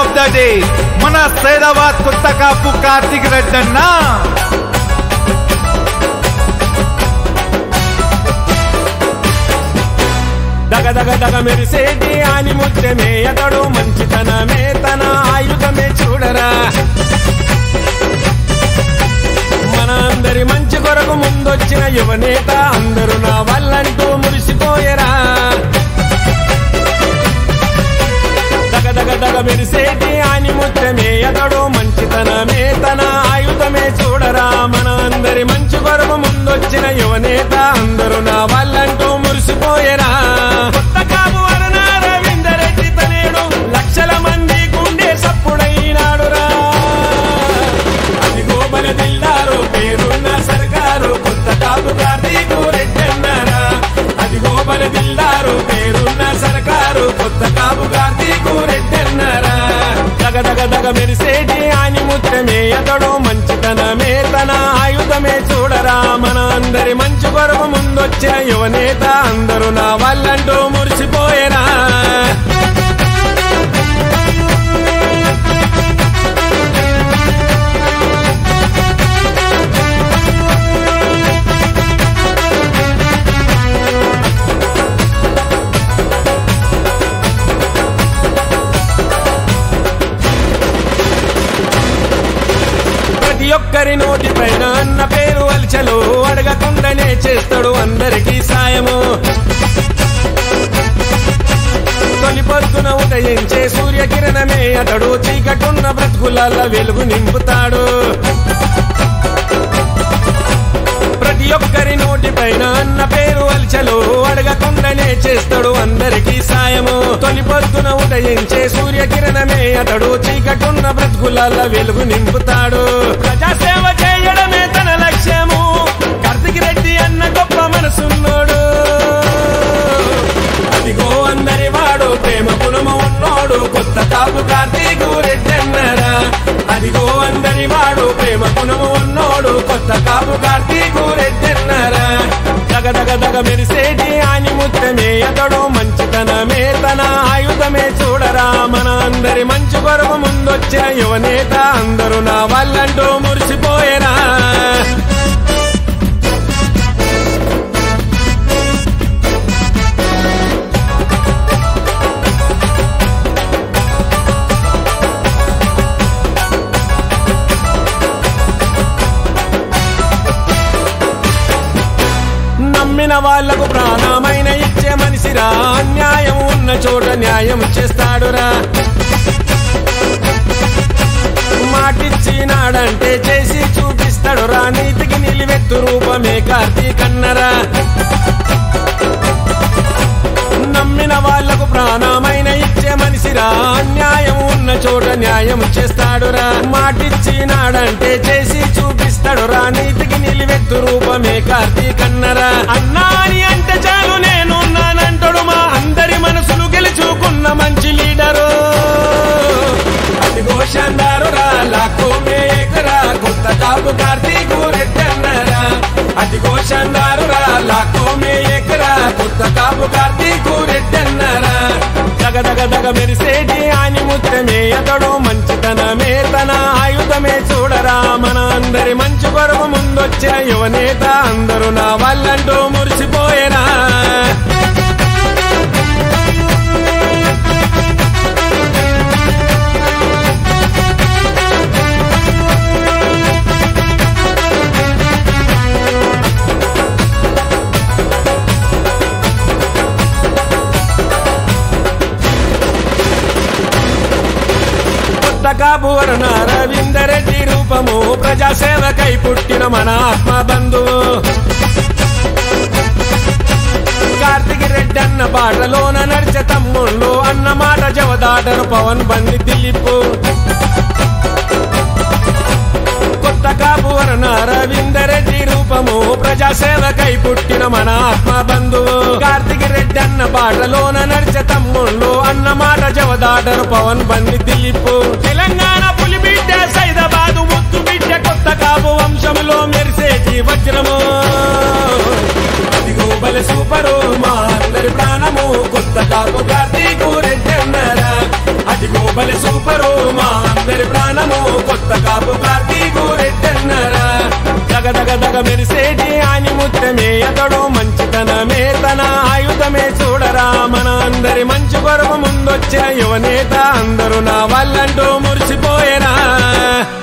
of the day మన సైదాబాద్ కొత్త కాపు కార్తిక్ రెడ్డి అన్న దగ దగ దగ మెరిసేటి ఆని ముత్యమే అతడు మంచితనమే తన ఆయుధమే చూడరా మన అందరి మంచి కొరకు ముందొచ్చిన యువనేత అందరూ నా వల్లంటూ మురిసిపోయరా దగ దగ దగ మెరిసేటి ఆని ముత్యమే అతడు మంచితనమే తన ఆయుధమే చూడరా మన అందరి మంచి కొరకు ముందొచ్చిన యువనేత అందరూ నా వల్లంటూ మురిసిపోయరా కొత్త కాపు వరణ రవీందరెడ్డి తనేడు లక్షల మంది గుండె సప్పుడైనాడురా అదిగో మన దిల్లారు పేరున్న సర్కారు కొత్త కాపు కార్తీకు రెడ్డన్నారా అదిగో మన దిల్లారు పేరున్న సర్కారు కొత్త కాపు కార్తీకు రెడ్డన్నారా దగ దగ దగ మెరిసేటి ఆని ముత్రమే అతడు మంచితనమే తన ఆయుధమే చూడరా మన అందరి మంచి కొరకు ముందొచ్చిన యువనేత అందరూ నా వల్లంటూ మురిసిపోయేరా ప్రతి ఒక్కరి నోటి పైన అన్న పేరు అల్చలు అడగకుండానే చేస్తాడు అందరికీ సాయము తొలి పొద్దున ఉదయించే సూర్యకిరణమే అతడు చీకటున్న బ్రతుకుల వెలుగు నింపుతాడు ప్రతి ఒక్కరి నోటి పైన అన్న పేరు అల్చలు అడగకుండానే చేస్తాడు అందరికీ సాయము తొలి పొద్దున ఉదయించే సూర్యకిరణమే అతడు చీకటున్న బ్రతుకుల వెలుగు నింపుతాడు ప్రజాసేవ చేయడమే తన లక్ష్యము కార్తిక్ రెడ్డి అన్న గొప్ప మనసున్నోడు అదిగో అందరి వాడు ప్రేమ గుణము ఉన్నోడు కొత్త కాపు కార్తీకు రెడ్డన్నరా అదిగో అందరి వాడు ప్రేమ గుణము ఉన్నోడు కొత్త కాపు కార్తీకు రెడ్డన్నరా దగ దగ దగ మెరిసేటి ఆని ముత్తమే అతడు మంచితనమే తన ఆయుధమే చూడరా మన అందరి మంచి కొరకు ముందొచ్చిన యువనేత అందరూ నా వల్లంటూ మురిసిపోయేరా నమ్మిన వాళ్లకు ప్రాణమైన ఇచ్చే మనిషిరా అన్యాయం ఉన్న చోట న్యాయం చేస్తాడురా మాటిచ్చినాడంటే చేసి చూపిస్తాడు రా నీతికి నిలివెత్తు రూపమే కార్తీకన్నరా నమ్మిన వాళ్లకు ప్రాణమైన ఇచ్చే మనిషిరా అన్యాయం ఉన్న చోట న్యాయం చేస్తాడురా మాటిచ్చినాడంటే చేసి చూపిస్తాడు రా నీతికి నిలివెత్తు రూపమే కార్తీకన్నరా అన్నాని అంటే చాలు నేనున్నానంటాడు మా అందరి మనసులు గెలుచుకున్న మంచి లీడరు అదిగో షందారు రా లాక్కో మేకరా కొత్త కాపు కార్తీకు రెడ్డన్నరా అదిగో షందారు రా లాక్కో మేకరా కొత్త కాపు కార్తీకు రెడ్డన్నరా దగ దగ దగ మెరిసేటి ఆని ముత్తమే అతడు మంచితనమే తన ఆయుధమే చూడరా మన అందరి మంచి కొరకు ముందొచ్చిన యువనేత అందరూ నా వల్లంటూ మురిసిపోయేరా కొత్త కాబూరణ రవీందరెడ్డి రూపము ప్రజాసేవకై పుట్టిన మన ఆత్మ బంధువు కార్తిక్ రెడ్డి అన్న బాటలోన నడిచే తమ్ముళ్ళు అన్న మాట జవదాటరు పవన్ బండి దిలీప్ కొత్త కాబూరణ రవీందరెడ్డి రూపము ప్రజాసేవకై పుట్టిన మన ఆత్మ బంధువు కార్తిక్ రెడ్డి అన్న బాటలోన నడిచే తమ్ముళ్ళు అన్న మాట జవదాటరు పవన్ బండి దిలీప్ తెలంగాణ పులి బిడ్డ సైదాబాదు ముత్తు బిడ్డ కొత్త కాపు వంశంలో మెరిసేటి వజ్రము అదిగో బల సూపరు మా అందరి ప్రాణము కొత్త కాపు కార్తీకు రెడ్డి అన్నారా అదిగో బలి సూపరు మా అందరి ప్రాణము కొత్త కాపు కార్తీకు రెడ్డన్నరా దగ దగ దగ మెరిసేటి ఆని ముత్తమే అతడు మంచితనమే తన ఆయుధమే చూడరా మన అందరి మంచి కొరకు ముందొచ్చిన యువనేత అందరూ నా వాళ్ళంటూ మురిసిపోయేరా